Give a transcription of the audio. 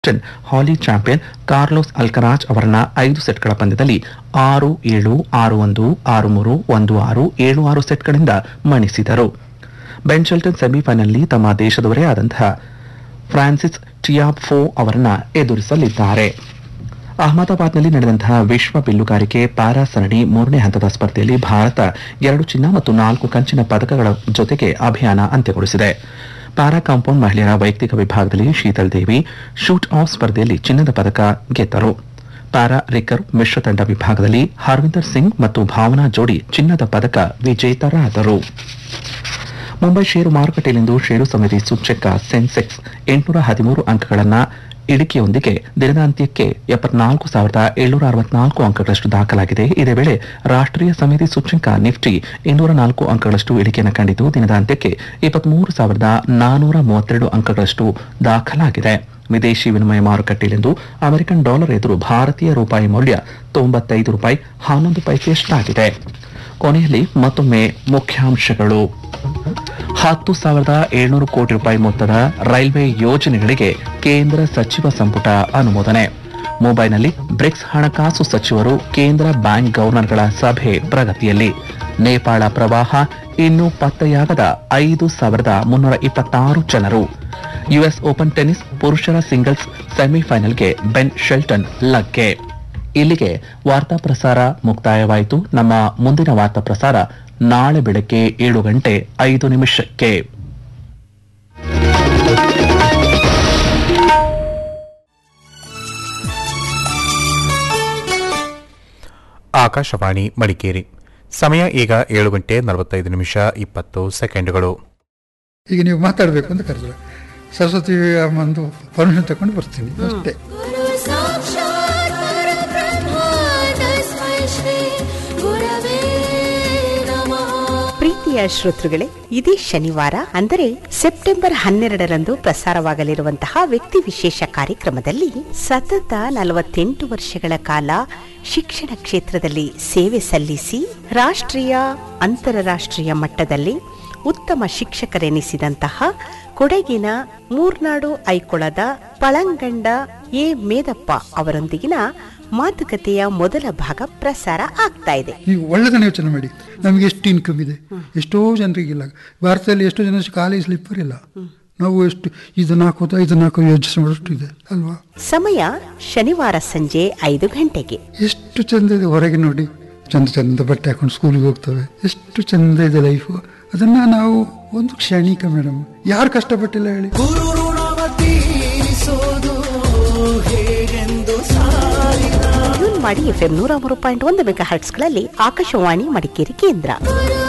badminton ಹಾಲಿ champion Carlos Alcaraz ಅವರನ್ನ ಐದು ಸೆಟ್ಗಳ ಪಂದ್ಯದಲ್ಲಿ ಆರು ಏಳು ಆರು ಒಂದು ಆರು ಮೂರು ಒಂದು ಆರು ಏಳು ಆರು ಸೆಟ್ಗಳಿಂದ ಮಣಿಸಿದರು ಬೆನ್ ಶೆಲ್ಟನ್ ಸೆಮಿಫೈನಲ್ನಲ್ಲಿ ತಮ್ಮ ದೇಶದವರೇ ಆದಂತಹ ಫ್ರಾನ್ಸಿಸ್ ಟಿಯಾಫೋ ಅವರನ್ನ ಎದುರಿಸಲಿದ್ದಾರೆ ಅಹಮದಾಬಾದ್ನಲ್ಲಿ ನಡೆದಂತಹ ವಿಶ್ವ ಬಿಲ್ಲುಗಾರಿಕೆ ಪ್ಯಾರಾ ಸರಣಿ ಮೂರನೇ ಹಂತದ ಸ್ಪರ್ಧೆಯಲ್ಲಿ ಭಾರತ ಎರಡು ಚಿನ್ನ ಮತ್ತು ನಾಲ್ಕು ಕಂಚಿನ ಪದಕಗಳ ಜೊತೆಗೆ ಅಭಿಯಾನ ಅಂತ್ಯಗೊಳಿಸಿದೆ ಪ್ಯಾರಾ ಕಾಂಪೌಂಡ್ ಮಹಿಳೆಯರ ವೈಯಕ್ತಿಕ ವಿಭಾಗದಲ್ಲಿ ಶೀತಲ್ ದೇವಿ ಶೂಟ್ ಆಫ್ ಸ್ಪರ್ಧೆಯಲ್ಲಿ ಚಿನ್ನದ ಪದಕ ಗೆದ್ದರು ಪ್ಯಾರಾ ರಿಕರ್ ಮಿಶ್ರ ತಂಡ ವಿಭಾಗದಲ್ಲಿ ಹರ್ವಿಂದರ್ ಸಿಂಗ್ ಮತ್ತು ಭಾವನಾ ಜೋಡಿ ಚಿನ್ನದ ಪದಕ ವಿಜೇತರಾದರು ಮುಂಬೈ ಷೇರು ಮಾರುಕಟ್ಟೆಯಲ್ಲಿಂದು ಷೇರು ಸಮಿತಿ ಸೂಚ್ಯಂಕ ಸೆನ್ಸೆಕ್ಸ್ ಎಂಟುನೂರ ಹದಿಮೂರು ಅಂಕಗಳನ್ನ ಇಳಿಕೆಯೊಂದಿಗೆ ದಿನದಾಂತ್ಯಕ್ಕೆ ಎಪ್ಪತ್ನಾಲ್ಕು ಸಾವಿರದ ಏಳ್ನೂರ ಅರವತ್ನಾಲ್ಕು ಅಂಕಗಳಷ್ಟು ದಾಖಲಾಗಿದೆ ಇದೇ ವೇಳೆ ರಾಷ್ಟ್ರೀಯ ಸಮಿತಿ ಸೂಚ್ಯಂಕ ನಿಫ್ಟಿ ಇನ್ನೂರ ನಾಲ್ಕು ಅಂಕಗಳಷ್ಟು ಇಳಿಕೆಯನ್ನು ಕಂಡಿದ್ದು ದಿನದಾಂತ್ಯಕ್ಕೆ ಇಪ್ಪತ್ಮೂರು ಸಾವಿರದ ನಾನೂರ ಮೂವತ್ತೆರಡು ಅಂಕಗಳಷ್ಟು ದಾಖಲಾಗಿದೆ ವಿದೇಶಿ ವಿನಿಮಯ ಮಾರುಕಟ್ಟೆಯಲ್ಲಿಂದು ಅಮೆರಿಕನ್ ಡಾಲರ್ ಎದುರು ಭಾರತೀಯ ರೂಪಾಯಿ ಮೌಲ್ಯ ತೊಂಬತ್ತೈದು ರೂಪಾಯಿ ಹನ್ನೊಂದು ಪೈಸೆಯಷ್ಟಾಗಿದೆ ಕೊನೆಯಲ್ಲಿ ಮತ್ತೊಮ್ಮೆ ಮುಖ್ಯಾಂಶಗಳು ಹತ್ತು ಸಾವಿರದ ಏಳ್ನೂರು ಕೋಟಿ ರೂಪಾಯಿ ಮೊತ್ತದ ರೈಲ್ವೆ ಯೋಜನೆಗಳಿಗೆ ಕೇಂದ್ರ ಸಚಿವ ಸಂಪುಟ ಅನುಮೋದನೆ ಮುಂಬೈನಲ್ಲಿ ಬ್ರಿಕ್ಸ್ ಹಣಕಾಸು ಸಚಿವರು ಕೇಂದ್ರ ಬ್ಯಾಂಕ್ ಗವರ್ನರ್ಗಳ ಸಭೆ ಪ್ರಗತಿಯಲ್ಲಿ ನೇಪಾಳ ಪ್ರವಾಹ ಇನ್ನೂ ಪತ್ತೆಯಾಗದ ಐದು ಸಾವಿರದ ಮುನ್ನೂರ ಇಪ್ಪತ್ತಾರು ಜನರು ಯುಎಸ್ ಓಪನ್ ಟೆನ್ನಿಸ್ ಪುರುಷರ ಸಿಂಗಲ್ಸ್ ಸೆಮಿಫೈನಲ್ಗೆ ಬೆನ್ ಶೆಲ್ಟನ್ ಲಗ್ಗೆ ಇಲ್ಲಿಗೆ ವಾರ್ತಾ ಪ್ರಸಾರ ಮುಕ್ತಾಯವಾಯಿತು ನಮ್ಮ ಮುಂದಿನ ವಾರ್ತಾ ಪ್ರಸಾರ ನಾಳೆ ಬೆಳಗ್ಗೆ ಏಳು ಗಂಟೆ ಐದು ನಿಮಿಷಕ್ಕೆ ಆಕಾಶವಾಣಿ ಮಡಿಕೇರಿ ಸಮಯ ಈಗ ಏಳು ಗಂಟೆ ನಲವತ್ತೈದು ನಿಮಿಷ ಇಪ್ಪತ್ತು ಸೆಕೆಂಡ್ಗಳು ಈಗ ನೀವು ಮಾತಾಡಬೇಕು ಅಂತ ಕರೆದ್ರು ಸರಸ್ವತಿ ಅಮ್ಮಂದು ಪರ್ಮಿಷನ್ ತಗೊಂಡು ಬರ್ತೀನಿ ಅಷ್ಟೇ गुरु साक्षात् परब्रह्म तस्मै श्री गुरवे नमः ಪ್ರೀತಿಯ ಶ್ರೋತೃಗಳೇ ಇದೇ ಶನಿವಾರ ಅಂದರೆ ಸೆಪ್ಟೆಂಬರ್ ಹನ್ನೆರಡರಂದು ಪ್ರಸಾರವಾಗಲಿರುವಂತಹ ವ್ಯಕ್ತಿ ವಿಶೇಷ ಕಾರ್ಯಕ್ರಮದಲ್ಲಿ ಸತತ ನಲವತ್ತೆಂಟು ವರ್ಷಗಳ ಕಾಲ ಶಿಕ್ಷಣ ಕ್ಷೇತ್ರದಲ್ಲಿ ಸೇವೆ ಸಲ್ಲಿಸಿ ರಾಷ್ಟ್ರೀಯ ಅಂತಾರಾಷ್ಟ್ರೀಯ ಮಟ್ಟದಲ್ಲಿ ಉತ್ತಮ ಶಿಕ್ಷಕರೆನಿಸಿದಂತಹ ಕೊಡಗಿನ ಮೂರ್ನಾಡು ಐಕೊಳದ ಪಳಂಗಂಡ ಎ ಮೇದಪ್ಪ ಅವರೊಂದಿಗಿನ ಮಾತುಕತೆಯ ಮೊದಲ ಭಾಗ ಪ್ರಸಾರ ಆಗ್ತಾ ಇದೆ ನೀವು ಒಳ್ಳೆದನ್ನ ಯೋಚನೆ ಮಾಡಿ ನಮಗೆ ಎಷ್ಟು ಇನ್ಕಮ್ ಇದೆ ಎಷ್ಟೋ ಜನರಿಗಿಲ್ಲ ಭಾರತದಲ್ಲಿ ಎಷ್ಟೋ ಜನ ಖಾಲಿ ಸ್ಲಿಪ್ಪರ್ ಇಲ್ಲ ನಾವು ಎಷ್ಟು ಇದನ್ನ ಹಾಕೋದು ಇದನ್ನ ಹಾಕೋದು ಯೋಚನೆ ಮಾಡೋಷ್ಟು ಇದೆ ಅಲ್ವಾ ಸಮಯ ಶನಿವಾರ ಸಂಜೆ ಐದು ಗಂಟೆಗೆ ಎಷ್ಟು ಚಂದ ಇದೆ ಹೊರಗೆ ನೋಡಿ ಚಂದ ಚಂದ ಬಟ್ಟೆ ಹಾಕೊಂಡು ಸ್ಕೂಲಿಗೆ ಹೋಗ್ತವೆ ಎಷ್ಟು ಚಂದ ಇದೆ ಲೈಫು ಅದನ್ನ ನಾವು ಒಂದು ಕ್ಷಣಿಕ ಮೇಡಮ್ ಯಾರು ಕಷ್ಟಪಟ್ಟಿಲ್ಲ ಹೇಳಿ ಟ್ಯೂನ್ ಮಾಡಿ ಎಫ್ಎಂ ನೂರ ಮೂರು ಪಾಯಿಂಟ್ ಒಂದು ಮೆಗಾ ಹರ್ಟ್ಸ್ಗಳಲ್ಲಿ ಆಕಾಶವಾಣಿ ಮಡಿಕೇರಿ ಕೇಂದ್ರ गुरु